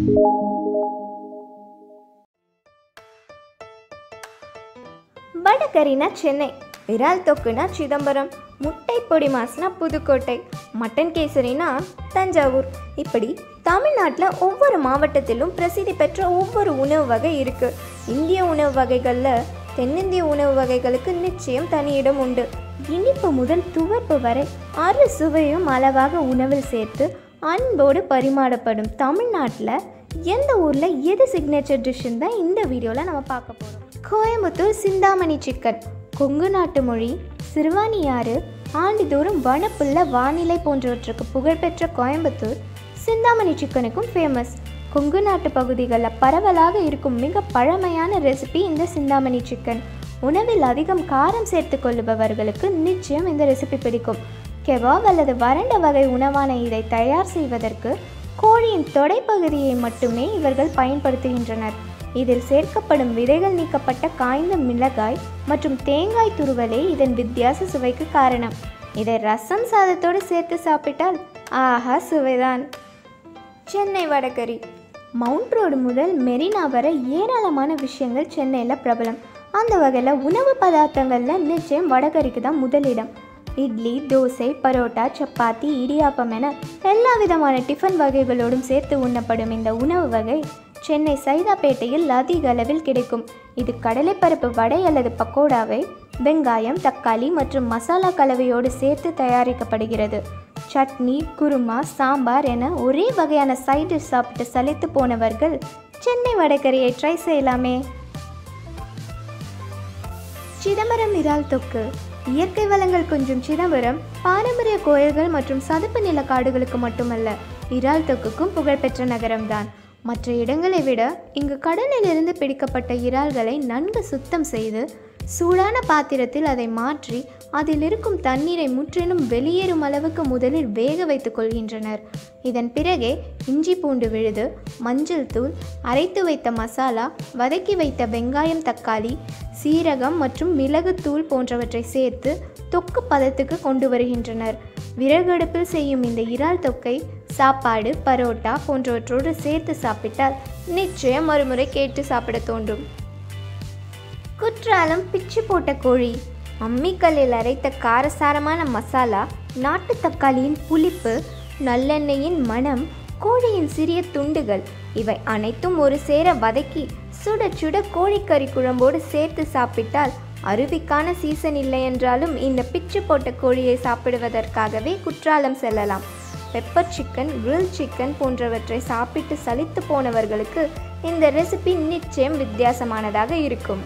வடகரினா சென்னை இறால் தொக்குனா சிதம்பரம் முட்டை பொடி மாசுனா புதுக்கோட்டை மட்டன் கேசரினா தஞ்சாவூர் இப்படி தமிழ்நாட்டில் ஒவ்வொரு மாவட்டத்திலும் பிரசித்தி பெற்ற ஒவ்வொரு உணவு வகை இருக்குது இந்திய உணவு வகைகளில் தென்னிந்திய உணவு வகைகளுக்கு நிச்சயம் தனி இடம் உண்டு இனிப்பு முதல் துவர்ப்பு வரை அறு சுவையும் அளவாக உணவில் சேர்த்து அன்போடு பரிமாறப்படும் தமிழ்நாட்டில் எந்த ஊரில் எது சிக்னேச்சர் டிஷ்ஷுன்னு தான் இந்த வீடியோவில் நம்ம பார்க்க போகிறோம் கோயம்புத்தூர் சிந்தாமணி சிக்கன் கொங்கு நாட்டு மொழி சிறுவாணியாறு ஆண்டுதோறும் வனப்புள்ள வானிலை போன்றவற்றுக்கு புகழ்பெற்ற கோயம்புத்தூர் சிந்தாமணி சிக்கனுக்கும் ஃபேமஸ் கொங்கு நாட்டு பகுதிகளில் பரவலாக இருக்கும் மிக பழமையான ரெசிபி இந்த சிந்தாமணி சிக்கன் உணவில் அதிகம் காரம் சேர்த்து கொள்ளுபவர்களுக்கு நிச்சயம் இந்த ரெசிபி பிடிக்கும் கெபாப் அல்லது வறண்ட வகை உணவான இதை தயார் செய்வதற்கு கோழியின் தொடைப்பகுதியை மட்டுமே இவர்கள் பயன்படுத்துகின்றனர் இதில் சேர்க்கப்படும் விதைகள் நீக்கப்பட்ட காய்ந்த மிளகாய் மற்றும் தேங்காய் துருவலே இதன் வித்தியாச சுவைக்கு காரணம் இதை ரசம் சாதத்தோடு சேர்த்து சாப்பிட்டால் ஆஹா சுவைதான் சென்னை வடகரி மவுண்ட் ரோடு முதல் மெரினா வரை ஏராளமான விஷயங்கள் சென்னையில் பிரபலம் அந்த வகையில் உணவு பதார்த்தங்களில் நிச்சயம் வடகரிக்கு தான் முதலிடம் இட்லி தோசை பரோட்டா சப்பாத்தி இடியாப்பம் என எல்லா விதமான டிஃபன் வகைகளோடும் சேர்த்து உண்ணப்படும் இந்த உணவு வகை சென்னை சைதாப்பேட்டையில் அதிக அளவில் கிடைக்கும் இது கடலைப்பருப்பு வடை அல்லது பக்கோடாவை வெங்காயம் தக்காளி மற்றும் மசாலா கலவையோடு சேர்த்து தயாரிக்கப்படுகிறது சட்னி குருமா சாம்பார் என ஒரே வகையான சைட் டிஷ் சாப்பிட்டு சலித்து போனவர்கள் சென்னை வடகரியை ட்ரை செய்யலாமே சிதம்பரம் இறால் தொக்கு இயற்கை வளங்கள் கொஞ்சம் சிதம்பரம் பாரம்பரிய கோயில்கள் மற்றும் சதுப்பு நில காடுகளுக்கு மட்டுமல்ல இறால் தொக்குக்கும் புகழ்பெற்ற நகரம்தான் மற்ற இடங்களை விட இங்கு கடலிலிருந்து பிடிக்கப்பட்ட இறால்களை நன்கு சுத்தம் செய்து சூடான பாத்திரத்தில் அதை மாற்றி அதில் இருக்கும் தண்ணீரை முற்றிலும் வெளியேறும் அளவுக்கு முதலில் வேக வைத்துக் கொள்கின்றனர் இதன் பிறகே இஞ்சி பூண்டு விழுது மஞ்சள் தூள் அரைத்து வைத்த மசாலா வதக்கி வைத்த வெங்காயம் தக்காளி சீரகம் மற்றும் மிளகுத்தூள் போன்றவற்றை சேர்த்து தொக்கு பதத்துக்கு கொண்டு வருகின்றனர் விறகடுப்பில் செய்யும் இந்த இறால் தொக்கை சாப்பாடு பரோட்டா போன்றவற்றோடு சேர்த்து சாப்பிட்டால் நிச்சயம் மறுமுறை கேட்டு சாப்பிட தோன்றும் குற்றாலம் பிச்சு போட்ட கோழி அம்மிக்கல்லில் அரைத்த காரசாரமான மசாலா நாட்டு தக்காளியின் புளிப்பு நல்லெண்ணெயின் மணம் கோழியின் சிறிய துண்டுகள் இவை அனைத்தும் ஒரு சேர வதக்கி சுட சுட கோழிக்கறி குழம்போடு சேர்த்து சாப்பிட்டால் அருவிக்கான சீசன் இல்லை என்றாலும் இந்த பிச்சு போட்ட கோழியை சாப்பிடுவதற்காகவே குற்றாலம் செல்லலாம் பெப்பர் சிக்கன் கிரில் சிக்கன் போன்றவற்றை சாப்பிட்டு சலித்து போனவர்களுக்கு இந்த ரெசிபி நிச்சயம் வித்தியாசமானதாக இருக்கும்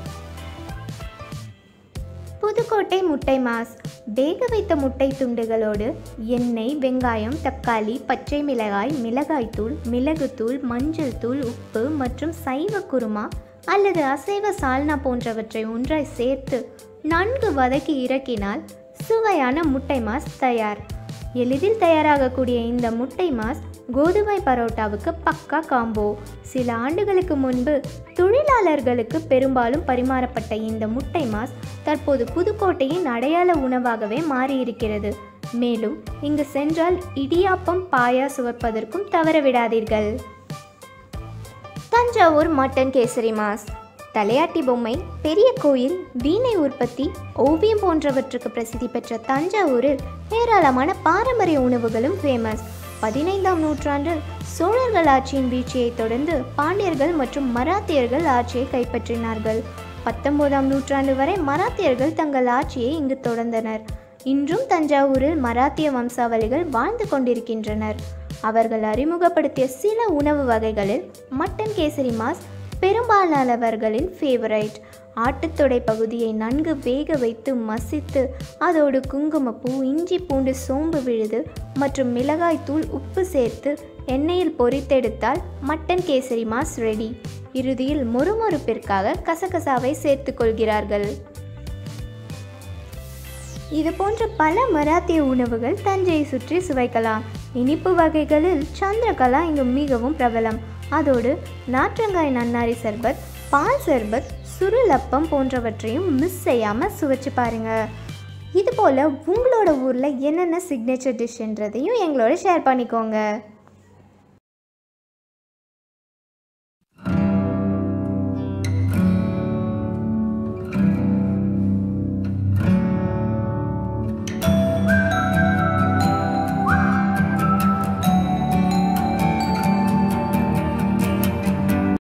புதுக்கோட்டை முட்டை மாஸ் வேக வைத்த முட்டை துண்டுகளோடு எண்ணெய் வெங்காயம் தக்காளி பச்சை மிளகாய் மிளகாய்த்தூள் மிளகுத்தூள் மஞ்சள் தூள் உப்பு மற்றும் சைவ குருமா அல்லது அசைவ சால்னா போன்றவற்றை ஒன்றாய் சேர்த்து நன்கு வதக்கி இறக்கினால் சுவையான முட்டை மாஸ் தயார் எளிதில் தயாராகக்கூடிய இந்த முட்டை மாஸ் கோதுமை பரோட்டாவுக்கு பக்கா காம்போ சில ஆண்டுகளுக்கு முன்பு தொழிலாளர்களுக்கு பெரும்பாலும் பரிமாறப்பட்ட இந்த முட்டை மாஸ் தற்போது புதுக்கோட்டையின் அடையாள உணவாகவே மாறியிருக்கிறது மேலும் இங்கு சென்றால் இடியாப்பம் பாயா சுவைப்பதற்கும் தவறவிடாதீர்கள் தஞ்சாவூர் மட்டன் கேசரி மாஸ் தலையாட்டி பொம்மை பெரிய கோயில் வீணை உற்பத்தி ஓவியம் போன்றவற்றுக்கு பிரசித்தி பெற்ற தஞ்சாவூரில் ஏராளமான பாரம்பரிய உணவுகளும் ஃபேமஸ் பதினைந்தாம் நூற்றாண்டில் சோழர்கள் ஆட்சியின் வீழ்ச்சியைத் தொடர்ந்து பாண்டியர்கள் மற்றும் மராத்தியர்கள் ஆட்சியை கைப்பற்றினார்கள் பத்தொன்பதாம் நூற்றாண்டு வரை மராத்தியர்கள் தங்கள் ஆட்சியை இங்கு தொடர்ந்தனர் இன்றும் தஞ்சாவூரில் மராத்திய வம்சாவளிகள் வாழ்ந்து கொண்டிருக்கின்றனர் அவர்கள் அறிமுகப்படுத்திய சில உணவு வகைகளில் மட்டன் கேசரி மாஸ் பெரும்பாலானவர்களின் ஃபேவரைட் ஆட்டுத்தொடை பகுதியை நன்கு வேக வைத்து மசித்து அதோடு குங்குமப்பூ இஞ்சி பூண்டு சோம்பு விழுது மற்றும் மிளகாய்த்தூள் உப்பு சேர்த்து எண்ணெயில் பொரித்தெடுத்தால் மட்டன் கேசரி மாஸ் ரெடி இறுதியில் மொறுமொறுப்பிற்காக கசகசாவை சேர்த்து கொள்கிறார்கள் இது போன்ற பல மராத்திய உணவுகள் தஞ்சையை சுற்றி சுவைக்கலாம் இனிப்பு வகைகளில் சந்திரகலா இங்கு மிகவும் பிரபலம் அதோடு நாற்றங்காய் நன்னாரி சர்பத் பால் சர்பத் சுருளப்பம் போன்றவற்றையும் மிஸ் செய்யாமல் சுவைச்சு பாருங்க இது போல் உங்களோட ஊரில் என்னென்ன சிக்னேச்சர் டிஷ்ன்றதையும் எங்களோட ஷேர் பண்ணிக்கோங்க